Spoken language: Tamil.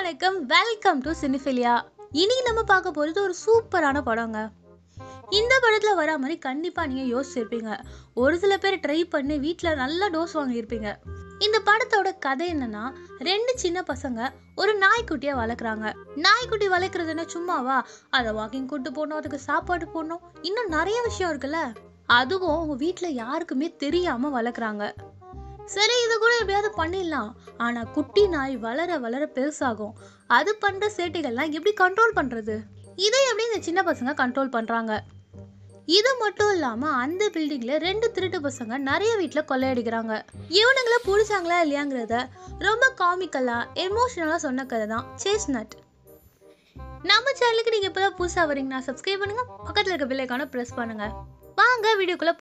வணக்கம் வெல்கம் டு சினிஃபிலியா இனி நம்ம பார்க்க போகிறது ஒரு சூப்பரான படங்க இந்த படத்தில் வரா மாதிரி கண்டிப்பாக நீங்கள் யோசிச்சிருப்பீங்க ஒரு சில பேர் ட்ரை பண்ணி வீட்டில் நல்ல டோஸ் வாங்கியிருப்பீங்க இந்த படத்தோட கதை என்னன்னா ரெண்டு சின்ன பசங்க ஒரு நாய்க்குட்டியை வளர்க்குறாங்க நாய்க்குட்டி வளர்க்குறதுன்னா சும்மாவா அதை வாக்கிங் கூட்டு போகணும் அதுக்கு சாப்பாடு போடணும் இன்னும் நிறைய விஷயம் இருக்குல்ல அதுவும் அவங்க வீட்டில் யாருக்குமே தெரியாமல் வளர்க்குறாங்க சரி இது கூட எப்படியாவது பண்ணிடலாம் ஆனா குட்டி நாய் வளர வளர பெருசாகும் அது பண்ற சேட்டைகள்லாம் எப்படி கண்ட்ரோல் பண்றது இதை எப்படி இந்த சின்ன பசங்க கண்ட்ரோல் பண்றாங்க இது மட்டும் இல்லாம அந்த பில்டிங்ல ரெண்டு திருட்டு பசங்க நிறைய வீட்ல கொள்ளையடிக்கிறாங்க இவனுங்களை பிடிச்சாங்களா இல்லையாங்கிறத ரொம்ப காமிக்கலா எமோஷனலா சொன்ன கதை தான் சேஸ் நட் நம்ம சேனலுக்கு நீங்க இப்பதான் புதுசா வரீங்கன்னா சப்ஸ்கிரைப் பண்ணுங்க பக்கத்துல இருக்க பில்லைக்கான ப்ரெஸ் பண்ணுங்க வாங்க வீடியோக்குள்ள